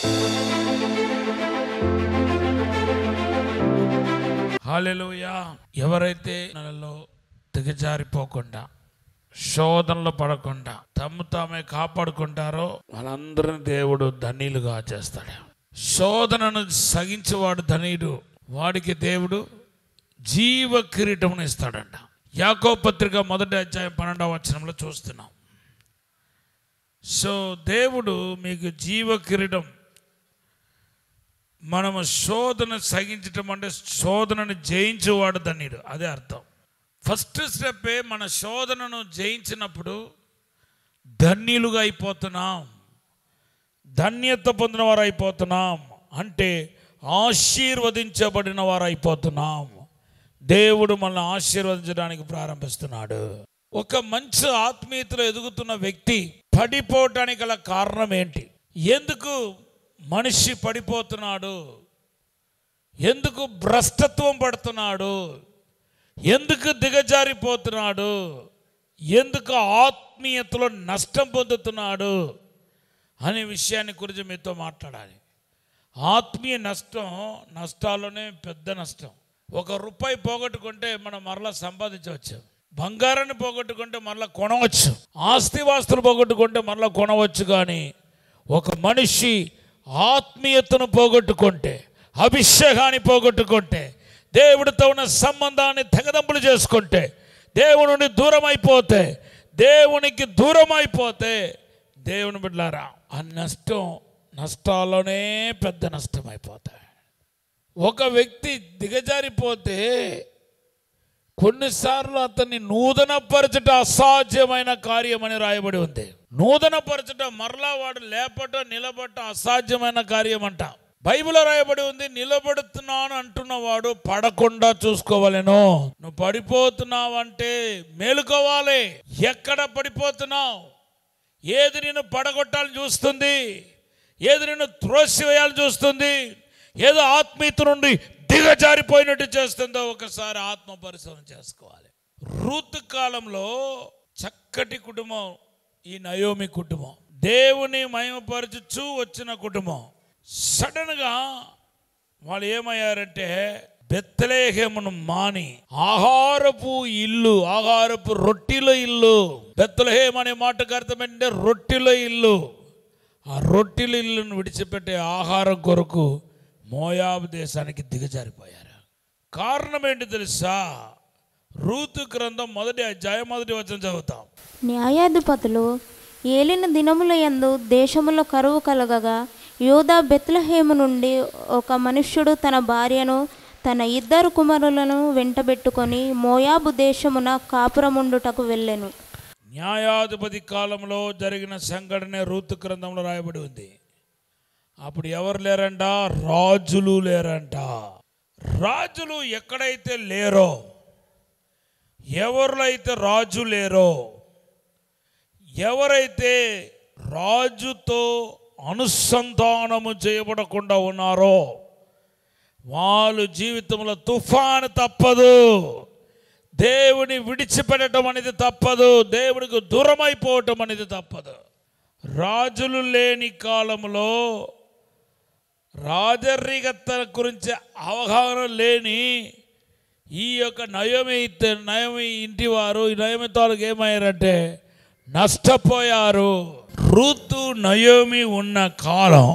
hallelujah ఎవరైతే నెలలో దిగజారిపోకుండా శోధనలో పడకుండా తమ్ము తామే కాపాడుకుంటారో వాళ్ళందరిని దేవుడు ధనీలుగా చేస్తాడు శోధనను సగించేవాడు ధనీయుడు వాడికి దేవుడు జీవ కిరీటమును ఇస్తాడంట యాకో పత్రిక మొదటి అధ్యాయం పన్నెండవ వచనంలో చూస్తున్నాం సో దేవుడు మీకు జీవ కిరీటం మనము శోధన సహించటం అంటే శోధనను జయించేవాడు ధన్యుడు అదే అర్థం ఫస్ట్ స్టెప్పే మన శోధనను జయించినప్పుడు ధన్యులుగా అయిపోతున్నాం ధన్యత పొందిన వారు అయిపోతున్నాం అంటే ఆశీర్వదించబడిన వారు అయిపోతున్నాం దేవుడు మనల్ని ఆశీర్వదించడానికి ప్రారంభిస్తున్నాడు ఒక మంచి ఆత్మీయతలో ఎదుగుతున్న వ్యక్తి పడిపోవటానికి గల కారణం ఏంటి ఎందుకు మనిషి పడిపోతున్నాడు ఎందుకు భ్రష్టత్వం పడుతున్నాడు ఎందుకు దిగజారిపోతున్నాడు ఎందుకు ఆత్మీయతలో నష్టం పొందుతున్నాడు అనే విషయాన్ని గురించి మీతో మాట్లాడాలి ఆత్మీయ నష్టం నష్టాల్లోనే పెద్ద నష్టం ఒక రూపాయి పోగొట్టుకుంటే మనం మరలా సంపాదించవచ్చు బంగారాన్ని పోగొట్టుకుంటే మరలా కొనవచ్చు ఆస్తి వాస్తులు పోగొట్టుకుంటే మరలా కొనవచ్చు కానీ ఒక మనిషి ఆత్మీయతను పోగొట్టుకుంటే అభిషేకాన్ని పోగొట్టుకుంటే దేవుడితో ఉన్న సంబంధాన్ని తెగదంపులు చేసుకుంటే దేవుని నుండి దూరం అయిపోతే దేవునికి దూరం అయిపోతే దేవుని బిడ్డారా ఆ నష్టం నష్టాల్లోనే పెద్ద నష్టం అయిపోతాయి ఒక వ్యక్తి దిగజారిపోతే కొన్నిసార్లు అతన్ని నూతనపరచట అసాధ్యమైన కార్యమని రాయబడి ఉంది నూతనపరచట మరలా వాడు లేపట నిలబట అసాధ్యమైన కార్యం అంట బైబిల్ రాయబడి ఉంది నిలబడుతున్నాను అంటున్నవాడు పడకుండా చూసుకోవాలేను నువ్వు పడిపోతున్నావు అంటే మేలుకోవాలి ఎక్కడ పడిపోతున్నావు ఏది నిన్ను పడగొట్టాలని చూస్తుంది ఏది నిన్ను త్రోసివేయాలని చూస్తుంది ఏదో ఆత్మీయత నుండి దిగజారిపోయినట్టు చేస్తుందో ఒకసారి ఆత్మ పరిశోధన చేసుకోవాలి ఋతు కాలంలో చక్కటి కుటుంబం ఈ నయోమి కుటుంబం దేవుని మహిమపరచుచూ వచ్చిన కుటుంబం సడన్గా వాళ్ళు ఏమయ్యారంటే బెత్తలేహేమును మాని ఆహారపు ఇల్లు ఆహారపు రొట్టెల ఇల్లు బెత్తలహేమ్ అనే మాటకు అర్థమంటే రొట్టెల ఇల్లు ఆ రొట్టెల ఇల్లును విడిచిపెట్టే ఆహారం కొరకు మోయాబు దేశానికి దిగజారిపోయారు కారణం ఏంటి తెలుసా రూతు గ్రంథం మొదటి అధ్యాయం మొదటి వచనం చదువుతాం న్యాయాధిపతులు ఏలిన దినముల యందు దేశములో కరువు కలగగా యోధా బెత్లహేము నుండి ఒక మనుష్యుడు తన భార్యను తన ఇద్దరు కుమారులను వెంటబెట్టుకొని మోయాబు దేశమున కాపురముండుటకు వెళ్ళెను న్యాయాధిపతి కాలంలో జరిగిన సంఘటన రూతు గ్రంథంలో రాయబడి ఉంది అప్పుడు ఎవరు లేరంట రాజులు లేరంట రాజులు ఎక్కడైతే లేరో ఎవరిలో అయితే రాజు లేరో ఎవరైతే రాజుతో అనుసంధానము చేయబడకుండా ఉన్నారో వాళ్ళు జీవితంలో తుఫాను తప్పదు దేవుని విడిచిపెట్టడం అనేది తప్పదు దేవుడికి దూరం అయిపోవటం అనేది తప్పదు రాజులు లేని కాలంలో రాజరికత గురించి అవగాహన లేని ఈ యొక్క నయమి నయమి ఇంటి వారు ఈ నయమి తాలూకు ఏమయ్యారంటే నష్టపోయారు ఋతు నయోమి ఉన్న కాలం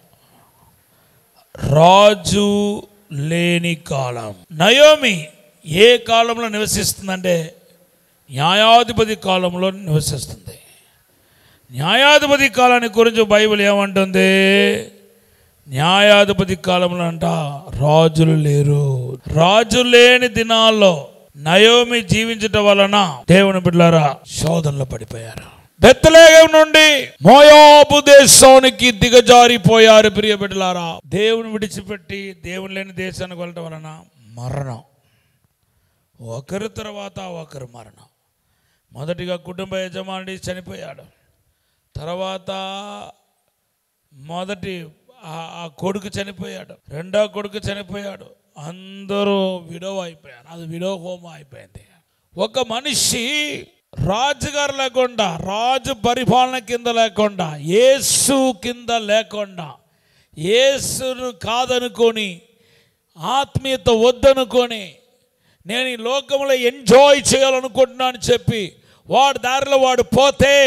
రాజు లేని కాలం నయోమి ఏ కాలంలో నివసిస్తుందంటే న్యాయాధిపతి కాలంలో నివసిస్తుంది న్యాయాధిపతి కాలాన్ని గురించి బైబిల్ ఏమంటుంది న్యాయాధిపతి కాలంలో అంట రాజులు లేరు రాజు లేని దినాల్లో నయోమి జీవించటం వలన దేవుని బిడ్డలారా శోధనలో పడిపోయారు బెత్తలేగం నుండి మోయాబు దేశానికి దిగజారిపోయారు ప్రియ బిడ్డలారా దేవుని విడిచిపెట్టి దేవుని లేని దేశానికి వెళ్ళటం వలన మరణం ఒకరి తర్వాత ఒకరు మరణం మొదటిగా కుటుంబ యజమాని చనిపోయాడు తర్వాత మొదటి ఆ- ఆ కొడుకు చనిపోయాడు రెండో కొడుకు చనిపోయాడు అందరూ విడవ అయిపోయారు అది విడవ హోమం అయిపోయింది ఒక మనిషి రాజుగారు లేకుండా రాజు పరిపాలన కింద లేకుండా యేసు కింద లేకుండా యేసును కాదనుకొని ఆత్మీయత వద్దనుకొని నేను ఈ లోకంలో ఎంజాయ్ చేయాలనుకుంటున్నాను చెప్పి వాడి దారిలో వాడు పోతే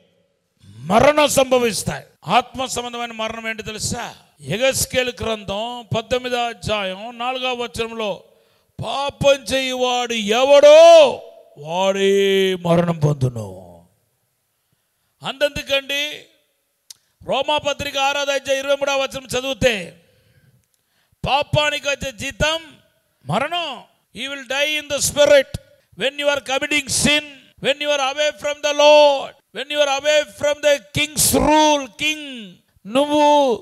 మరణం సంభవిస్తాయి ఆత్మ సంబంధమైన మరణం ఏంటి తెలుసా ఎగస్కేల్ గ్రంథం పద్దెనిమిదో అధ్యాయం నాలుగవ వచనంలో పాపం చేయువాడు ఎవడో వాడే మరణం పొందును అంతెందుకండి రోమాపత్రిక ఆరాధ్య ఇరవై మూడవ వచనం చదివితే పాపానికి వచ్చే జీతం మరణం ఈ will die in the spirit when you are committing sin when you are away from the lord when you are away from the king's rule king నువ్వు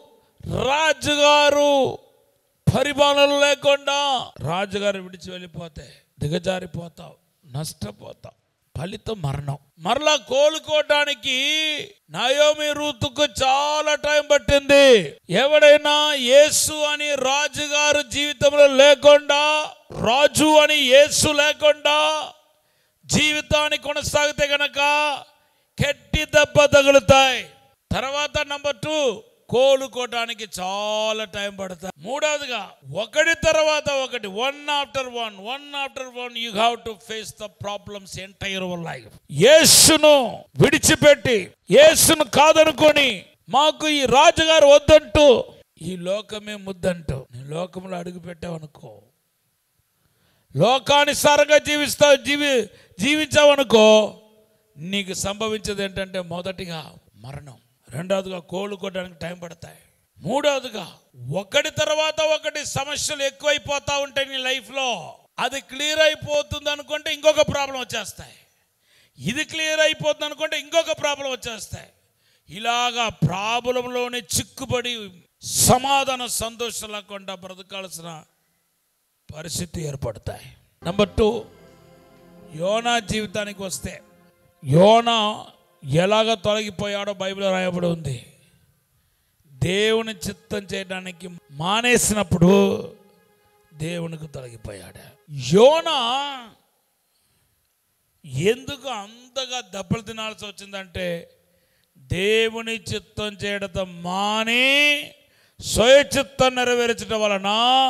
రాజుగారు పరిపాలన లేకుండా రాజుగారు విడిచి వెళ్ళిపోతే దిగజారిపోతావు నష్టపోతావు ఫలితం మరణం మరలా కోలుకోవటానికి నయోమి రూతుకు చాలా టైం పట్టింది ఎవడైనా యేసు అని రాజుగారు జీవితంలో లేకుండా రాజు అని యేసు లేకుండా జీవితాన్ని కొనసాగితే గనక కెట్టి దెబ్బ తగులుతాయి తర్వాత నంబర్ టూ కోలుకోవటానికి చాలా టైం పడుతుంది మూడవదిగా ఒకటి తర్వాత ఒకటి one after one one after one you have to face the problems entire life యేసును విడిచిపెట్టి యేసును కాదనుకొని మాకు ఈ రాజుగారు వద్దంటూ ఈ లోకమే ముద్దంటూ నీ లోకంలో అడుగు పెట్టావనుకో లోకానుసారంగా జీవిస్తావు జీవి జీవించావనుకో నీకు సంభవించేది ఏంటంటే మొదటిగా మరణం రెండవదిగా కోలుకోవడానికి టైం పడతాయి మూడవదిగా ఒకటి తర్వాత ఒకటి సమస్యలు ఎక్కువైపోతా ఉంటాయి నీ లైఫ్లో అది క్లియర్ అయిపోతుంది అనుకుంటే ఇంకొక ప్రాబ్లం వచ్చేస్తాయి ఇది క్లియర్ అయిపోతుంది అనుకుంటే ఇంకొక ప్రాబ్లం వచ్చేస్తాయి ఇలాగా ప్రాబ్లంలోనే చిక్కుబడి సమాధాన సంతోషం లేకుండా బ్రతకాల్సిన పరిస్థితి ఏర్పడతాయి నెంబర్ టూ యోనా జీవితానికి వస్తే యోనా ఎలాగ తొలగిపోయాడో బైబిల్ రాయబడి ఉంది దేవుని చిత్తం చేయడానికి మానేసినప్పుడు దేవునికి తొలగిపోయాడు యోనా ఎందుకు అంతగా దెబ్బలు తినాల్సి వచ్చిందంటే దేవుని చిత్తం చేయడం మాని స్వయ చిత్తం నెరవేర్చడం వలన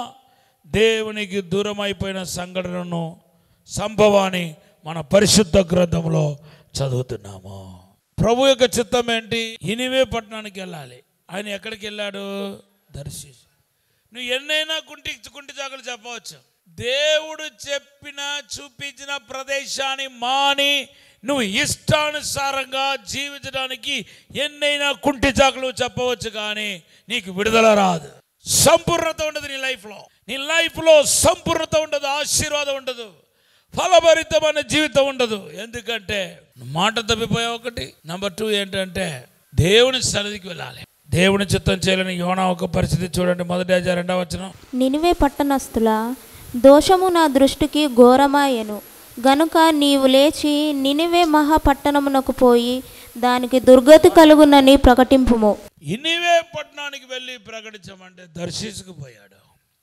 దేవునికి దూరం అయిపోయిన సంఘటనను సంభవాన్ని మన పరిశుద్ధ గ్రంథంలో చదువుతున్నాము ప్రభు యొక్క చిత్తం ఏంటి ఇనివే పట్టణానికి వెళ్ళాలి ఆయన ఎక్కడికి వెళ్ళాడు దర్శి నువ్వు ఎన్నైనా కుంటి కుంటి జాకులు చెప్పవచ్చు దేవుడు చెప్పిన చూపించిన ప్రదేశాన్ని మాని నువ్వు ఇష్టానుసారంగా జీవించడానికి ఎన్నైనా కుంటి చాకులు చెప్పవచ్చు కానీ నీకు విడుదల రాదు సంపూర్ణత ఉండదు నీ లైఫ్లో నీ లైఫ్లో సంపూర్ణత ఉండదు ఆశీర్వాదం ఉండదు ఫలభరితమైన జీవితం ఉండదు ఎందుకంటే మాట తప్పిపోయా ఒకటి నెంబర్ టూ ఏంటంటే దేవుని సన్నిధికి వెళ్ళాలి దేవుని చిత్తం చేయాలని యోనా ఒక పరిస్థితి చూడండి మొదటి అధ్యాయం రెండవ వచనం నినివే పట్టణస్థుల దోషము నా దృష్టికి ఘోరమాయెను గనుక నీవు లేచి నినివే మహాపట్టణమునకు పోయి దానికి దుర్గతి కలుగునని ప్రకటింపుము ఇనివే పట్టణానికి వెళ్ళి ప్రకటించమంటే దర్శించుకుపోయాడు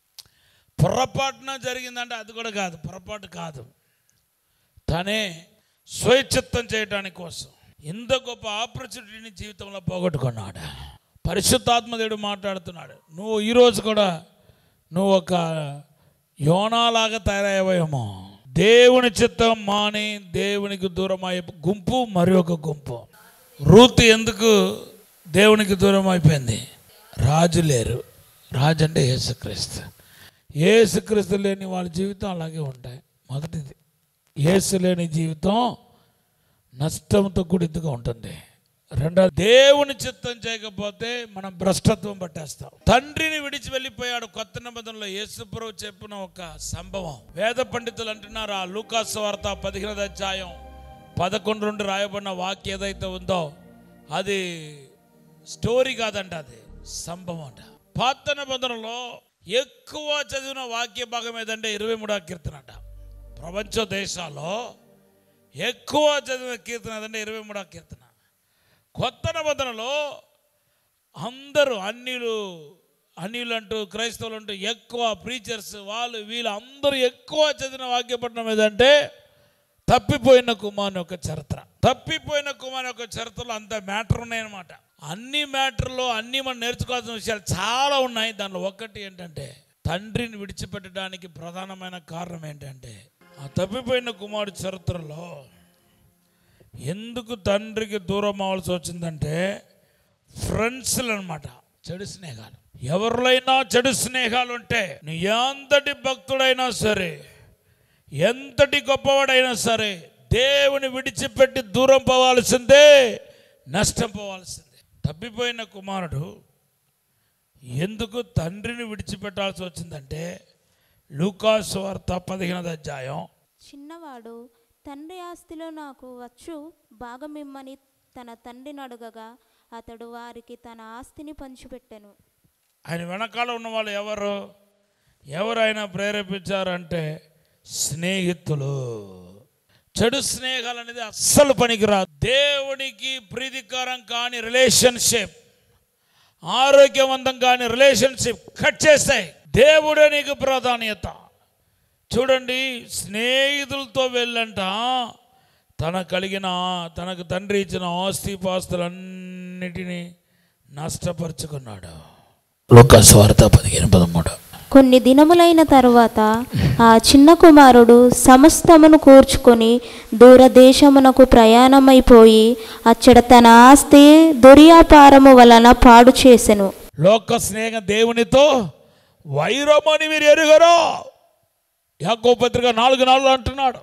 పొరపాటున జరిగిందంటే అది కూడా కాదు పొరపాటు కాదు తనే స్వచ్ఛత్తం చేయడానికి కోసం ఇంత గొప్ప ఆపర్చునిటీని జీవితంలో పోగొట్టుకున్నాడు పరిశుద్ధాత్మదేవుడు మాట్లాడుతున్నాడు నువ్వు ఈరోజు కూడా నువ్వు ఒక యోనాలాగా తయారయ్యేమో దేవుని చిత్తం మాని దేవునికి దూరం అయ్యే గుంపు మరి ఒక గుంపు రూతు ఎందుకు దేవునికి దూరం అయిపోయింది రాజు లేరు రాజు అంటే యేసుక్రీస్తు యేసుక్రీస్తు లేని వాళ్ళ జీవితం అలాగే ఉంటాయి మొదటిది యేసు లేని జీవితం నష్టంతో కూడినదిగా ఉంటుంది రెండో దేవుని చిత్తం చేయకపోతే మనం భ్రష్టత్వం పట్టేస్తాం తండ్రిని విడిచి వెళ్ళిపోయాడు కొత్త నిబంధనలో యేసుప్రభు చెప్పిన ఒక సంభవం వేద పండితులు అంటున్నారు ఆ లూకాస్ వార్త పదిహేను అధ్యాయం పదకొండు నుండి రాయబడిన వాక్యం ఏదైతే ఉందో అది స్టోరీ కాదంట అది సంభవం అంట పాత నిబంధనలో ఎక్కువ చదివిన వాక్య భాగం ఏదంటే ఇరవై మూడవ కీర్తన అంట ప్రపంచ దేశాల్లో ఎక్కువ చదివిన కీర్తన ఏదంటే ఇరవై మూడవ కీర్తన కొత్త నిబంధనలో అందరూ అన్యులు అన్యులు అంటూ క్రైస్తవులు అంటూ ఎక్కువ ప్రీచర్స్ వాళ్ళు వీళ్ళు అందరూ ఎక్కువ చదివిన వాక్యపట్నం ఏదంటే తప్పిపోయిన కుమారుని యొక్క చరిత్ర తప్పిపోయిన కుమారుని యొక్క చరిత్రలో అంత మ్యాటర్ ఉన్నాయన్నమాట అన్ని మ్యాటర్లో అన్ని మనం నేర్చుకోవాల్సిన విషయాలు చాలా ఉన్నాయి దానిలో ఒక్కటి ఏంటంటే తండ్రిని విడిచిపెట్టడానికి ప్రధానమైన కారణం ఏంటంటే ఆ తప్పిపోయిన కుమారుడి చరిత్రలో ఎందుకు తండ్రికి దూరం అవ్వాల్సి వచ్చిందంటే ఫ్రెండ్స్లు అనమాట చెడు స్నేహాలు ఎవరిలైనా చెడు స్నేహాలు ఉంటే నీ ఎంతటి భక్తుడైనా సరే ఎంతటి గొప్పవాడైనా సరే దేవుని విడిచిపెట్టి దూరం పోవాల్సిందే నష్టం పోవాల్సిందే తప్పిపోయిన కుమారుడు ఎందుకు తండ్రిని విడిచిపెట్టాల్సి వచ్చిందంటే లూకాసు వార్త పదిహేనది అధ్యాయం చిన్నవాడు తండ్రి ఆస్తిలో నాకు వచ్చు భాగమిమ్మని తన తండ్రిని అడగగా అతడు వారికి తన ఆస్తిని పంచిపెట్టెను ఆయన వెనకాల ఉన్న వాళ్ళు ఎవరు ఎవరైనా ప్రేరేపించారంటే స్నేహితులు చెడు స్నేహాలు అనేది అస్సలు పనికిరాదు దేవునికి ప్రీతికరం కాని రిలేషన్షిప్ ఆరోగ్యవంతం కాని రిలేషన్షిప్ కట్ చేస్తాయి దేవుడే నీకు ప్రాధాన్యత చూడండి స్నేహితులతో వెళ్ళంట తన కలిగిన తనకు తండ్రి ఇచ్చిన ఆస్తి పాస్తులన్నిటినీ నష్టపరుచుకున్నాడు లోకాసు వార్త పదిహేను పదమూడు కొన్ని దినములైన తరువాత ఆ చిన్న కుమారుడు సమస్తమును కూర్చుకొని దూరదేశమునకు ప్రయాణమైపోయి అచ్చట తన ఆస్తి దుర్యాపారము వలన పాడు చేసెను లోక స్నేహం దేవునితో వైరమని మీరు ఎరుగరో యాకో పత్రిక నాలుగు నాలుగు అంటున్నాడు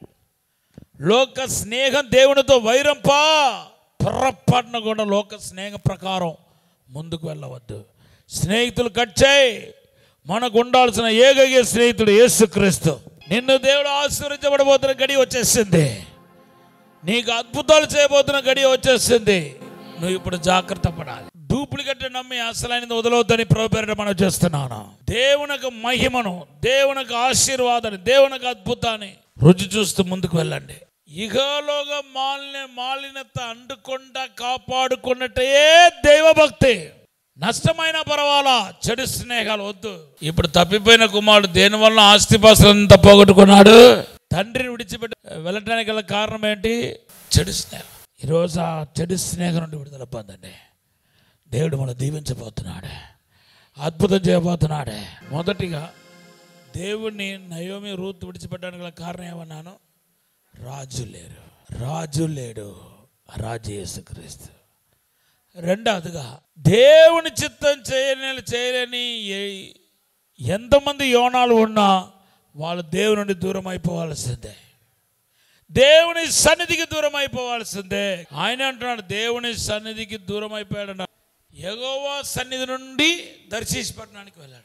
లోక స్నేహం దేవునితో వైరంపా పొరపాటున కూడా లోక స్నేహ ప్రకారం ముందుకు వెళ్ళవద్దు స్నేహితులు కట్ చేయి మనకు ఉండాల్సిన ఏకైక స్నేహితుడు యేసుక్రీస్తు నిన్ను దేవుడు ఆశీర్వించబడబోతున్న గడి వచ్చేసింది నీకు అద్భుతాలు చేయబోతున్న గడి వచ్చేసింది నువ్వు ఇప్పుడు జాగ్రత్త పడాలి డూప్లికేట్ నమ్మి అసలైనది వదలవద్దని ప్రభుపేరట మనం చేస్తున్నాను దేవునికి మహిమను దేవునికి ఆశీర్వాదాన్ని దేవునికి అద్భుతాన్ని రుచి చూస్తూ ముందుకు వెళ్ళండి ఇహలోగా మాలిన మాలినత అండుకుండా కాపాడుకున్నట్టే దైవభక్తి నష్టమైన పర్వాలా చెడు స్నేహాలు వద్దు ఇప్పుడు తప్పిపోయిన కుమారుడు దేని వల్ల ఆస్తిపాస్తులంతా పోగొట్టుకున్నాడు తండ్రిని విడిచిపెట్టి వెళ్ళటానికి గల కారణం ఏంటి చెడు స్నేహం ఈరోజు ఆ చెడు స్నేహం నుండి విడుదల పొందండి దేవుడు మనం దీవించబోతున్నాడు అద్భుతం చేయబోతున్నాడు మొదటిగా దేవుణ్ణి నయోమి రూత్ విడిచిపెట్టడానికి గల కారణం ఏమన్నాను రాజు లేరు రాజు లేడు రాజు యేసుక్రీస్తు రెండవదిగా దేవుని చిత్తం చేయలేని చేయలేని ఏ- ఎంతమంది యోనాలు ఉన్నా వాళ్ళు దేవుని నుండి దూరం అయిపోవాల్సిందే దేవుని సన్నిధికి దూరం అయిపోవాల్సిందే ఆయన అంటున్నాడు దేవుని సన్నిధికి దూరం అయిపోయాడు ఎగోవా సన్నిధి నుండి దర్శించబడడానికి వెళ్ళాడట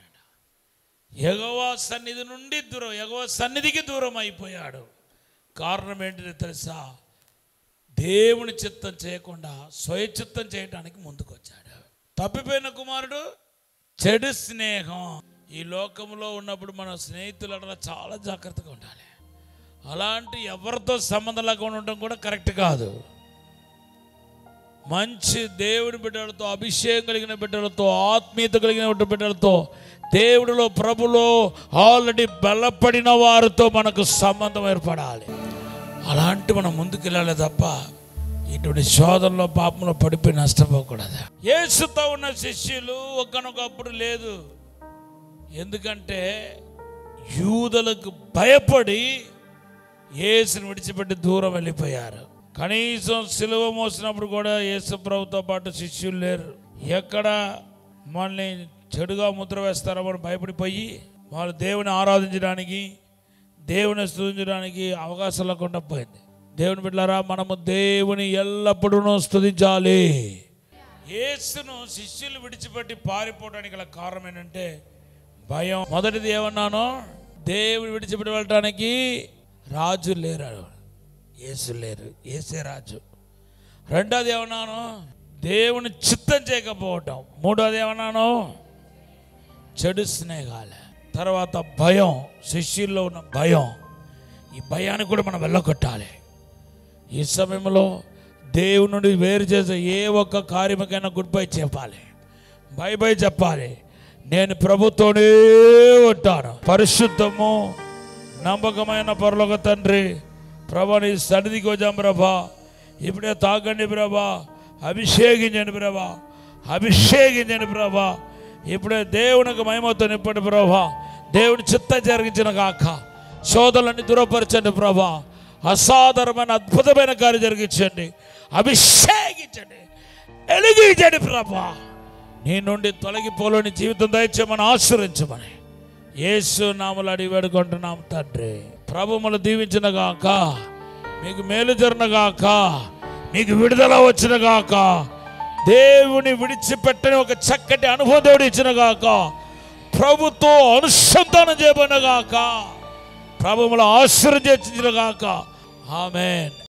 ఎగోవా సన్నిధి నుండి దూరం ఎగోవా సన్నిధికి దూరం అయిపోయాడు కారణం ఏంటిదో తెలుసా దేవుని చిత్తం చేయకుండా స్వయచిత్తం చేయడానికి ముందుకు వచ్చాడు తప్పిపోయిన కుమారుడు చెడు స్నేహం ఈ లోకంలో ఉన్నప్పుడు మన స్నేహితుల పట్ల చాలా జాగ్రత్తగా ఉండాలి అలాంటి ఎవరితో సంబంధం లేకుండా ఉండడం కూడా కరెక్ట్ కాదు మంచి దేవుని బిడ్డలతో అభిషేకం కలిగిన బిడ్డలతో ఆత్మీయత కలిగిన బిడ్డలతో దేవుడిలో ప్రభులో ఆల్రెడీ బలపడిన వారితో మనకు సంబంధం ఏర్పడాలి అలాంటి మనం ముందుకు వెళ్ళాలి తప్ప ఇటువంటి శోధనలో పాపంలో పడిపోయి నష్టపోకూడదు యేసుతో ఉన్న శిష్యులు ఒకనొకప్పుడు లేదు ఎందుకంటే యూదులకు భయపడి యేసుని విడిచిపెట్టి దూరం వెళ్ళిపోయారు కనీసం సిలువ మోసినప్పుడు కూడా యేసు ప్రభుతో పాటు శిష్యులు లేరు ఎక్కడ మనల్ని చెడుగా ముద్ర వేస్తారో అని భయపడిపోయి వాళ్ళు దేవుని ఆరాధించడానికి దేవుని స్తుతించడానికి అవకాశం లేకుండా పోయింది దేవుని బిడ్డలారా మనము దేవుని ఎల్లప్పుడూ స్తుతించాలి యేసును శిష్యులు విడిచిపెట్టి పారిపోవడానికి గల కారణం ఏంటంటే భయం మొదటిది ఏమన్నాను దేవుని విడిచిపెట్టి వెళ్ళటానికి రాజు లేరు యేసు లేరు ఏసే రాజు రెండోది ఏమన్నాను దేవుని చిత్తం చేయకపోవటం మూడోది ఏమన్నాను చెడు స్నేహాలు తర్వాత భయం శిష్యుల్లో ఉన్న భయం ఈ భయాన్ని కూడా మనం వెళ్ళగొట్టాలి ఈ సమయంలో దేవుని నుండి వేరు చేసే ఏ ఒక్క కార్యమకైనా గుడ్ బై చెప్పాలి బై బై చెప్పాలి నేను ప్రభుతోనే ఉంటాను పరిశుద్ధము నమ్మకమైన పరలోక తండ్రి ప్రభా నీ సన్నిధికి వచ్చాం ప్రభా ఇప్పుడే తాకండి ప్రభా అభిషేకించండి ప్రభా అభిషేకించండి ప్రభా ఇప్పుడే దేవునికి మహిమతో నింపండి ప్రభా దేవుని చిత్త జరిగించిన గాక శోధనలన్నీ దూరపరచండి ప్రభా అసాధారణమైన అద్భుతమైన కార్యం జరిగించండి అభిషేకించండి ఎలిగించండి ప్రభా నీ నుండి తొలగిపోలేని జీవితం దయచేయమని ఆశ్రయించమని యేసు నామలు అడిగి వేడుకుంటున్నాం తండ్రి ప్రభుములు దీవించిన గాక మీకు మేలు జరిగిన గాక మీకు విడుదల వచ్చిన గాక దేవుని విడిచిపెట్టని ఒక చక్కటి అనుభవం దేవుడు ఇచ్చిన గాక ప్రభుతో అనుసంధానం చేయబడిన గాక ప్రభుములు ఆశ్రయించిన గాక ఆమెన్